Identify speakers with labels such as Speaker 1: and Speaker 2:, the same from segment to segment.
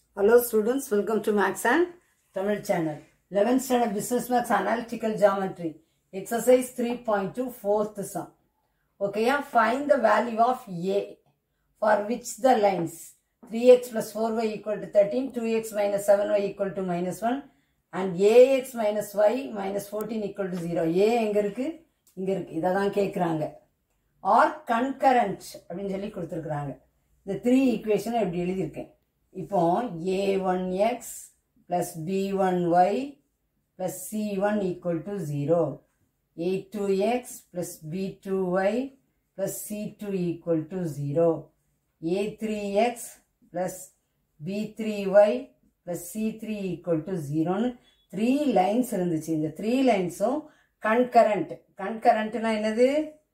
Speaker 1: Hello students, welcome to Max and Tamil channel. 11th standard Business Max Analytical Geometry. Exercise 3.2 fourth sum. Okay, yeah, find the value of A for which the lines 3x plus 4y equal to 13, 2x minus 7y equal to minus 1 and ax minus y minus 14 equal to 0. A எங்க இருக்கு? இங்க இருக்கு. இதை தான் கேட்குறாங்க. R concurrent அப்படின்னு சொல்லி கொடுத்துருக்குறாங்க இந்த த்ரீ ஈக்குவேஷனை இப்படி எழுதியிருக்கேன் இப்போ a one x plus b one y plus c one equal to zero a two x plus b two y plus c two equal to zero a three x plus b three y plus c three equal to ஜீரோன்னு three lines இருந்துச்சு இந்த three லைன்ஸும் concurrent கன்கரண்ட்னா என்னது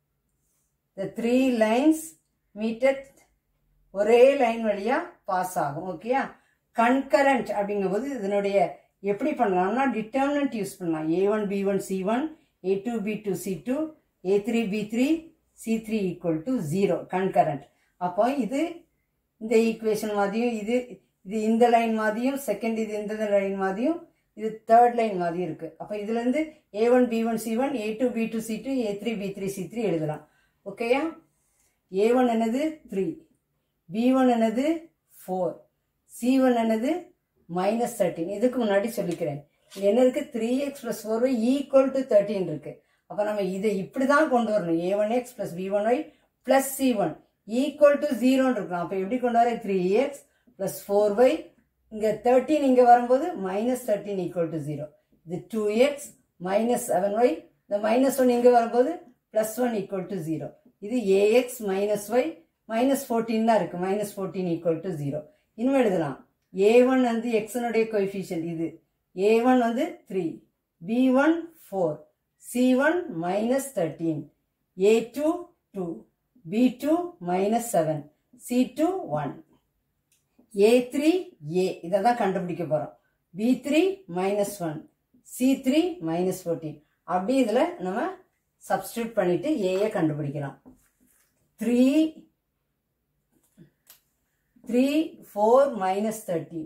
Speaker 1: the three lines meet at ஒரே line வழியா pass ஆகும் ஓகேயா கன்கரண்ட் அப்படிங்கும்போது இதனுடைய எப்படி பண்ணலாம்னா டிட்டர்மினன்ட் யூஸ் பண்ணலாம் a one b one c one a two b two c two a three b three c three equal to zero concurrent அப்போ இது இந்த ஈக்குவேஷன் மாதிரியும் இது இது இந்த லைன் மாதிரியும் செகண்ட் இது இந்த லைன் மாதிரியும் இது தேர்ட் லைன் மாதிரி இருக்கு அப்போ இதுல இருந்து a one b one c one a two b two c two a three b three c three எழுதலாம் ஓகேயா ஏ ஒன் என்னது த்ரீ பி ஒன் என்னது ஃபோர் சி ஒன் என்னது மைனஸ் தேர்ட்டின் இதுக்கு முன்னாடி சொல்லிக்கிறேன் இது என்ன இருக்கு three x plus four equal to thirteen இருக்கு அப்போ நம்ம இதை இப்படி தான் கொண்டு வரணும் a one x plus b one y plus c one equal to ஜீரோன்னு இருக்கணும் அப்போ எப்படி கொண்டு வர three x plus four y இங்கே தேர்ட்டின் இங்கே வரும்போது minus thirteen equal to zero இது two x minus seven y இந்த மைனஸ் ஒன் இங்கே வரும்போது plus one equal to zero இது a x minus y minus fourteen தான் இருக்கு minus fourteen equal to zero இன்னும் எழுதலாம் ஏ ஒன் வந்து எக்ஸனுடைய கோஎஃபிஷியன்ட் இது ஏ ஒன் வந்து three b one four c one minus thirteen a two two b two minus seven c two one a three a இதை தான் கண்டுபிடிக்க போகிறோம் b three minus one c three minus fourteen அப்படி இதில் நம்ம substitute பண்ணிட்டு ஏயை கண்டுபிடிக்கலாம் three three four minus thirty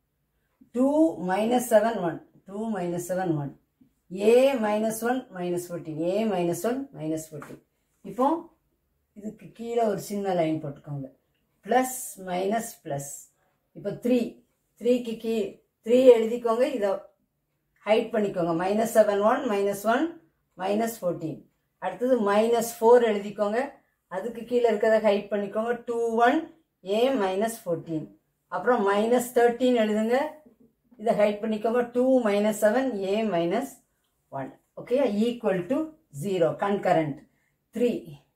Speaker 1: two minus seven one two minus seven one a minus one minus fourteen a minus one minus fourteen இப்போ இதுக்கு கீழே ஒரு சின்ன லைன் போட்டுக்கோங்க ப்ளஸ் மைனஸ் ப்ளஸ் இப்போ த்ரீ த்ரீக்கு கீ த்ரீ எழுதிக்கோங்க இதை ஹைட் பண்ணிக்கோங்க minus seven one minus one minus fourteen அடுத்தது மைனஸ் ஃபோர் எழுதிக்கோங்க அதுக்கு கீழே இருக்கிறத ஹைட் பண்ணிக்கோங்க two one a minus fourteen அப்புறம் மைனஸ் தேர்ட்டீன் எழுதுங்க இதை ஹைட் பண்ணிக்கோங்க two minus seven a minus one okay equal to zero concurrent three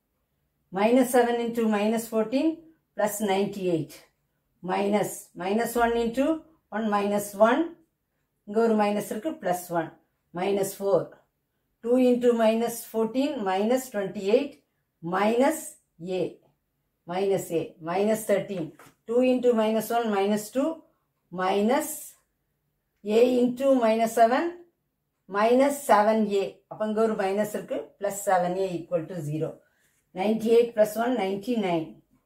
Speaker 1: minus seven into minus fourteen plus ninety eight minus minus one into one minus one இங்கே ஒரு minus இருக்கு plus one minus four 2 into minus 14 minus 28 minus a minus a minus 13 2 into minus 1 minus 2 minus a into minus 7 minus 7a அப்போ இங்கே ஒரு minus இருக்கு plus 7a equal to 0 98 plus 1 99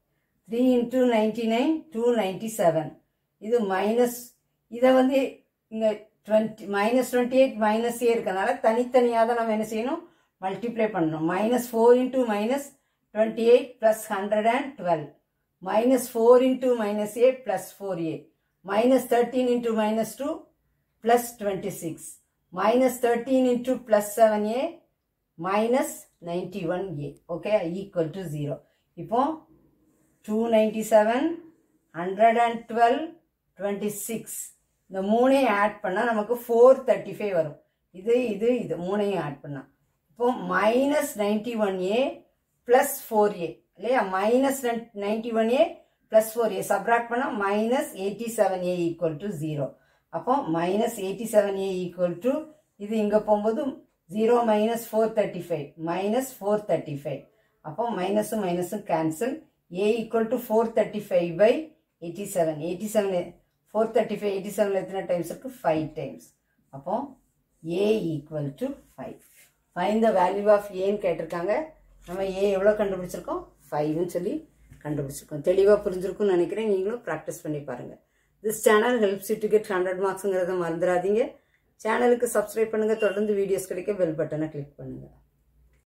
Speaker 1: 3 into 99 297 இது minus இதை வந்து இங்கே twenty minus twenty eight minus a இருக்கனால தனித்தனியாக தான் நம்ம என்ன செய்யணும் மல்டிப்ளை பண்ணணும் minus four into minus twenty eight plus hundred and twelve minus four into minus a plus four a minus thirteen into minus two plus twenty six minus thirteen into plus seven a minus ninety one a okay equal to zero இப்போ two ninety seven hundred and twelve twenty six இந்த மூணையும் add பண்ணால் நமக்கு four thirty five வரும் இது இது இது மூணையும் ஆட் பண்ணால் இப்போ minus ninety one a plus four a இல்லையா minus ninety one a plus four a subtract பண்ணால் minus eighty seven a equal to zero அப்போ minus eighty seven a equal to இது இங்கே போகும்போது zero minus four thirty five minus four thirty five அப்போ மைனஸும் மைனஸும் cancel a equal to four thirty five by eighty seven eighty seven four thirty five eighty செவனில் எத்தனை times இருக்குது five times அப்போ a equal to five find the value of ஏன்னு கேட்டிருக்காங்க நம்ம ஏ எவ்வளோ கண்டுபிடிச்சிருக்கோம் ஃபைவ்னு சொல்லி கண்டுபிடிச்சிருக்கோம் தெளிவாக புரிஞ்சிருக்கும்னு நினைக்கிறேன் நீங்களும் ப்ராக்டிஸ் பண்ணி பாருங்கள் this channel helps you to get hundred மார்க்ஸுங்கிறத மறந்துடாதீங்க சேனலுக்கு சப்ஸ்கிரைப் பண்ணுங்கள் தொடர்ந்து வீடியோஸ் கிடைக்க பெல் பட்டனை கிளிக் பண்ணுங்கள்